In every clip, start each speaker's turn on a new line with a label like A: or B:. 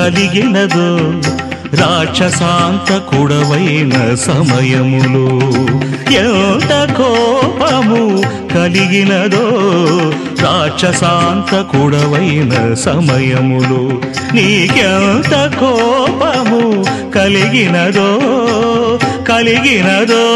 A: కలిగినదో రాక్షసాంతకుడవైన సమయములో ఎంత కోపము కలిగినదో రాక్షసాంతకుడవైన సమయములో నీకెంత కోపము కలిగినదో కలిగినదో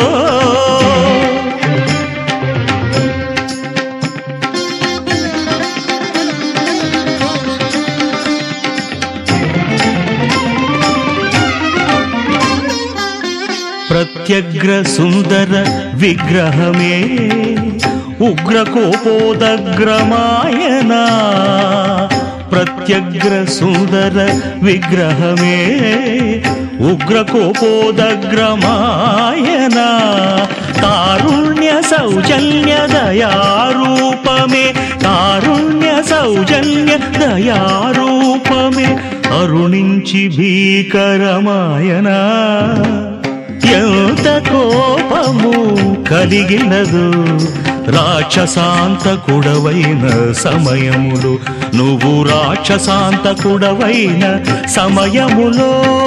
A: ప్రత్యగ్ర సుందర విగ్రహమే ఉగ్ర కోపోదగ్రమాయనా ప్రత్యగ్ర సుందర విగ్రహమే ఉగ్ర కోపోదగ్రమాయనా కారుణ్య సౌజన్య దయారూపమే కారుణ్య సౌజన్య దయారూపమే అరుణించి భీకరమాయనా ఎంత కోపము కలిగినదు రాక్షసాంతకుడవైన సమయములు నువ్వు రాక్షసాంతకుడవైన సమయములో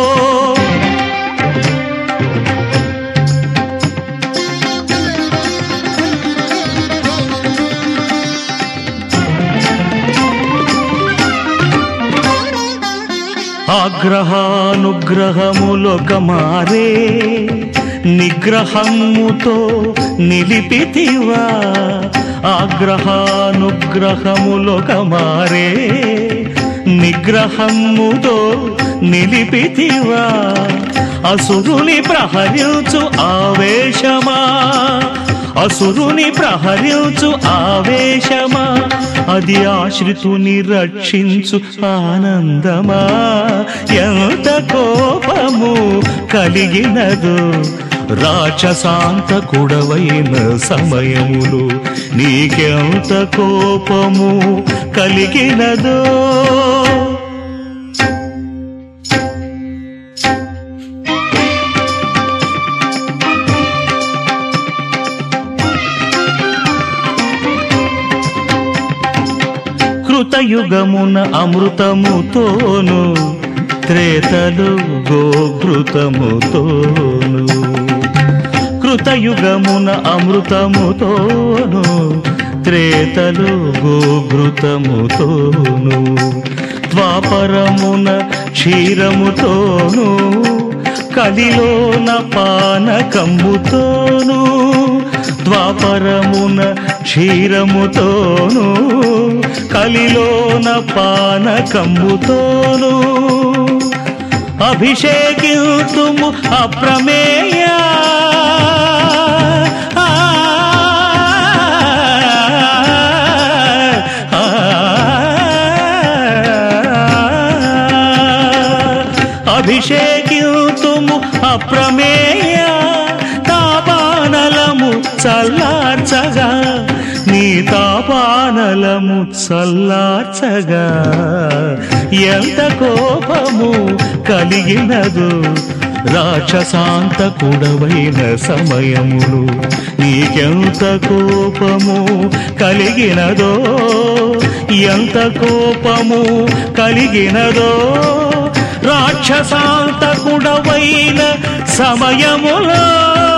A: ఆగ్రహానుగ్రహములొక మారే నిగ్రహముతో నిలిపితివా ఆగ్రహానుగ్రహములొక మారే నిగ్రహముతో నిలిపితివా అసురుని ప్రహరించు ఆవేశమా అసురుని ప్రహరించు ఆవేశమా అది ఆశ్రితుని రక్షించు ఆనందమా ఎంత కోపము కలిగినదో రాక్షసాంతకుడవైన సమయములు నీకెంత కోపము కలిగినదో కృతయుగమున అమృతముతోను త్రేతలు గోఘృతముతోను కృతయుగమున అమృతముతోను త్రేతలు గోఘృతముతోను ద్వాపరమున క్షీరముతోను కలిలోన పానకమ్ముతోను ద్వాపరమున క్షీరముతోను కలిలోన పానకమ్ముతోను అభిషేకితుము అప్రమేయ ఆ, ఆ, అభిషేకితుము అప్రమేయ తాపానలము చల్లార్చగా నీ తాపానలము చల్లార్చగా ఎంత కోపము కలిగినదు రాక్షసాంతకుడవైన సమయములు నీకెంత కోపము కలిగినదో ఎంత కోపము కలిగినదో రాక్షసాంతకుడవైన సమయములో